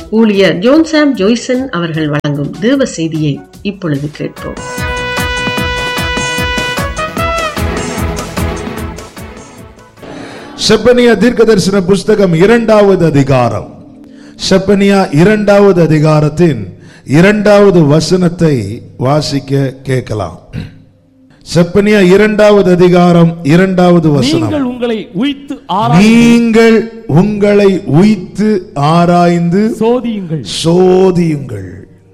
ஊழியர் ஜோன்சாம் ஜோய்சன் அவர்கள் வழங்கும் தேவ செய்தியை இப்பொழுது கேட்போம் செப்பனியா தீர்க்கதரிசன புஸ்தகம் இரண்டாவது அதிகாரம் செப்பனியா இரண்டாவது அதிகாரத்தின் இரண்டாவது வசனத்தை வாசிக்க கேட்கலாம் செப்பனியா இரண்டாவது அதிகாரம் இரண்டாவது வசனம் நீங்கள் உங்களை உய்த்து ஆராய்ந்து நீங்கள் உங்களை உய்த்து ஆராய்ந்து சோதியுங்கள் சோதியுங்கள்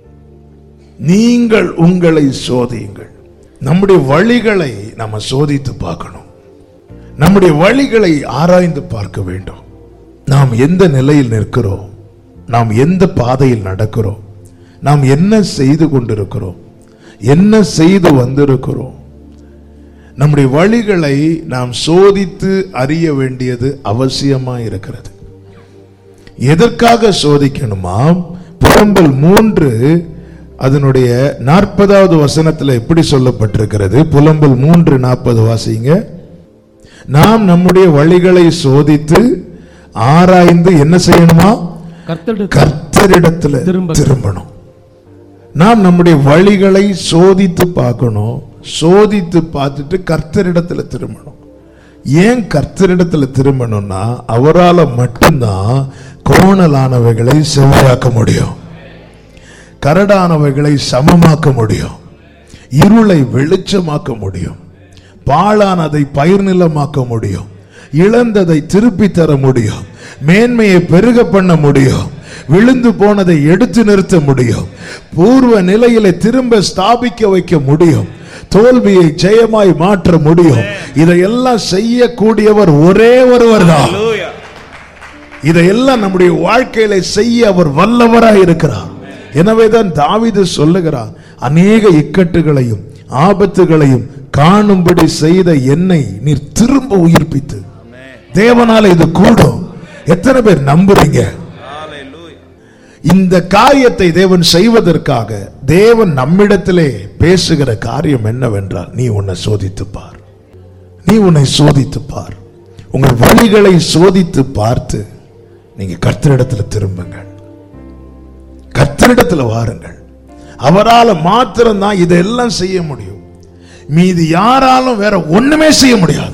நீங்கள் உங்களை சோதியுங்கள் நம்முடைய வழிகளை நம்ம சோதித்து பார்க்கணும் நம்முடைய வழிகளை ஆராய்ந்து பார்க்க வேண்டும் நாம் எந்த நிலையில் நிற்கிறோம் நாம் எந்த பாதையில் நடக்கிறோம் நாம் என்ன செய்து கொண்டிருக்கிறோம் என்ன செய்து வந்திருக்கிறோம் நம்முடைய வழிகளை நாம் சோதித்து அறிய வேண்டியது அவசியமா இருக்கிறது எதற்காக சோதிக்கணுமாம் புலம்பல் மூன்று அதனுடைய நாற்பதாவது வசனத்துல எப்படி சொல்லப்பட்டிருக்கிறது புலம்பல் மூன்று நாற்பது வாசிங்க நாம் நம்முடைய வழிகளை சோதித்து ஆராய்ந்து என்ன செய்யணுமா கர்த்தரிடத்தில் கர்த்தரிடத்துல திரும்ப- திரும்பணும் நாம் நம்முடைய வழிகளை சோதித்து பார்க்கணும் சோதித்து பார்த்துட்டு கர்த்தரிடத்துல திரும்பணும் ஏன் கர்த்தரிடத்துல திரும்பணும்னா அவரால மட்டும்தான் கோணலானவைகளை செவ்வாயாக்க முடியும் கரடானவைகளை சமமாக்க முடியும் இருளை வெளிச்சமாக்க முடியும் பாழானதை பயிர் நிலமாக்க முடியும் இழந்ததை திருப்பி தர முடியும் மேன்மையை பெருக பண்ண முடியும் விழுந்து போனதை எடுத்து நிறுத்த முடியும் பூர்வ நிலையில திரும்ப ஸ்தாபிக்க வைக்க முடியும் தோல்வியை ஜெயமாய் மாற்ற முடியும் இதையெல்லாம் செய்யக்கூடியவர் ஒரே ஒருவர் தான் இதையெல்லாம் நம்முடைய வாழ்க்கையில செய்ய அவர் வல்லவராய் இருக்கிறார் எனவேதான் தாவீது சொல்லுகிறார் அநேக இக்கட்டுகளையும் ஆபத்துகளையும் காணும்படி செய்த என்னை நீர் திரும்ப உயிர்ப்பித்து தேவனால இது கூடும் எத்தனை பேர் நம்புறீங்க இந்த காரியத்தை தேவன் செய்வதற்காக தேவன் நம்மிடத்திலே பேசுகிற காரியம் என்னவென்றால் நீ உன்னை சோதித்து பார் நீ உன்னை சோதித்து பார் உங்கள் வழிகளை சோதித்து பார்த்து நீங்க கர்த்தரிடத்துல திரும்புங்கள் கர்த்தரிடத்துல வாருங்கள் அவரால மாத்திரம்தான் இதெல்லாம் செய்ய முடியும் மீதி யாராலும் வேற ஒண்ணுமே செய்ய முடியாது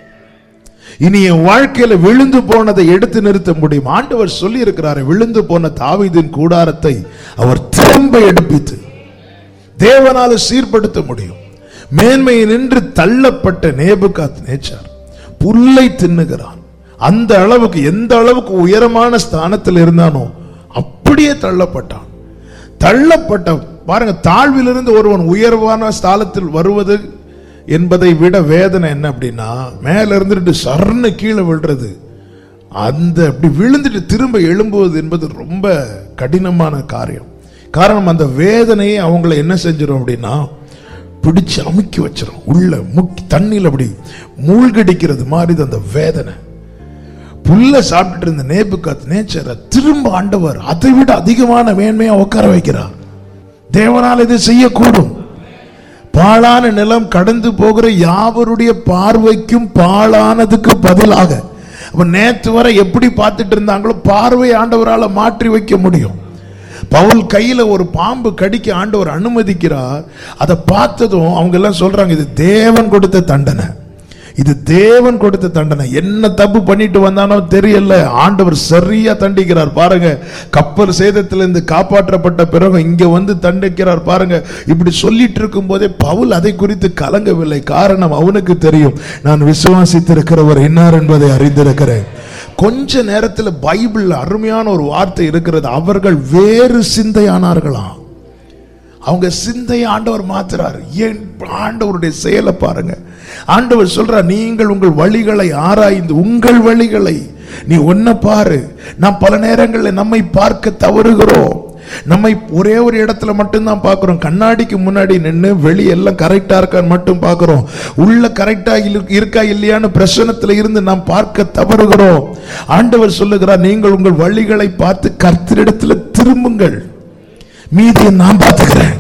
இனி என் வாழ்க்கையில விழுந்து போனதை எடுத்து நிறுத்த முடியும் ஆண்டவர் சொல்லி இருக்கிறாரு விழுந்து போன தாவீதின் கூடாரத்தை அவர் திரும்ப எடுப்பித்து தேவனால சீர்படுத்த முடியும் மேன்மையை நின்று தள்ளப்பட்ட நேபுகாத் நேச்சார் புல்லை தின்னுகிறான் அந்த அளவுக்கு எந்த அளவுக்கு உயரமான ஸ்தானத்தில் இருந்தானோ அப்படியே தள்ளப்பட்டான் தள்ளப்பட்ட பாருங்க தாழ்விலிருந்து ஒருவன் உயர்வான ஸ்தானத்தில் வருவது என்பதை விட வேதனை என்ன அப்படின்னா மேல இருந்துட்டு சர்ன்னு கீழே விழுறது அந்த அப்படி விழுந்துட்டு திரும்ப எழும்புவது என்பது ரொம்ப கடினமான காரியம் காரணம் அந்த வேதனையை அவங்கள என்ன செஞ்சிடும் அப்படின்னா பிடிச்சு அமுக்கி வச்சிரும் உள்ள முக்கி தண்ணியில் அப்படி மூழ்கடிக்கிறது மாதிரி அந்த வேதனை புல்ல சாப்பிட்டுட்டு இருந்த நேபுகாத் நேச்சரை திரும்ப ஆண்டவர் அதை விட அதிகமான மேன்மையா உட்கார வைக்கிறார் தேவனால் இது செய்யக்கூடும் பாழான நிலம் கடந்து போகிற யாவருடைய பார்வைக்கும் பாழானதுக்கு பதிலாக அப்ப நேத்து வரை எப்படி பார்த்துட்டு இருந்தாங்களோ பார்வை ஆண்டவரால மாற்றி வைக்க முடியும் பவுல் கையில ஒரு பாம்பு கடிக்க ஆண்டவர் அனுமதிக்கிறார் அதை பார்த்ததும் அவங்க எல்லாம் சொல்றாங்க இது தேவன் கொடுத்த தண்டனை இது தேவன் கொடுத்த தண்டனை என்ன தப்பு பண்ணிட்டு வந்தானோ தெரியல ஆண்டவர் சரியா தண்டிக்கிறார் பாருங்க கப்பல் சேதத்திலிருந்து காப்பாற்றப்பட்ட பிறகு இங்க வந்து தண்டிக்கிறார் பாருங்க இப்படி சொல்லிட்டு இருக்கும் போதே பவுல் அதை குறித்து கலங்கவில்லை காரணம் அவனுக்கு தெரியும் நான் விசுவாசித்திருக்கிறவர் இன்னார் என்பதை அறிந்திருக்கிறேன் கொஞ்ச நேரத்தில் பைபிள் அருமையான ஒரு வார்த்தை இருக்கிறது அவர்கள் வேறு சிந்தையானார்களாம் அவங்க சிந்தையை ஆண்டவர் மாத்துறாரு ஏன் ஆண்டவருடைய செயலை பாருங்க ஆண்டவர் சொல்றார் நீங்கள் உங்கள் வழிகளை ஆராய்ந்து உங்கள் வழிகளை நீ ஒன்ன பாரு நாம் பல நேரங்களில் நம்மை பார்க்க தவறுகிறோம் நம்மை ஒரே ஒரு இடத்துல மட்டும்தான் பார்க்கிறோம் கண்ணாடிக்கு முன்னாடி நின்று வெளியெல்லாம் கரெக்டா இருக்கான்னு மட்டும் பார்க்கிறோம் உள்ள கரெக்டா இருக்கா இல்லையான்னு பிரசனத்துல இருந்து நாம் பார்க்க தவறுகிறோம் ஆண்டவர் சொல்லுகிறார் நீங்கள் உங்கள் வழிகளை பார்த்து கர்த்தரிடத்துல திரும்புங்கள் மீதியை நான் பார்த்துக்கிறேன்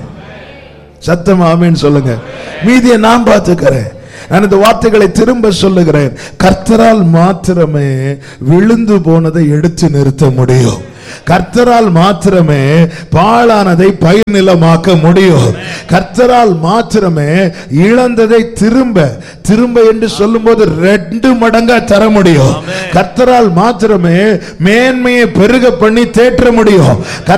சத்தம் ஆமேன்னு சொல்லுங்க மீதியை நான் பார்த்துக்கிறேன் நான் இந்த வார்த்தைகளை திரும்ப சொல்லுகிறேன் கர்த்தரால் மாத்திரமே விழுந்து போனதை எடுத்து நிறுத்த முடியும் கர்த்தரால் மாத்திரமே பாழானதை பயனிலமாக்க முடியும் கர்த்தரால் மாத்திரமே இழந்ததை திரும்ப திரும்ப என்று சொல்லும்போது ரெண்டு மடங்கா தர முடியும் கர்த்தரால் மாத்திரமே மேன்மையை பெருக பண்ணி தேற்ற முடியும்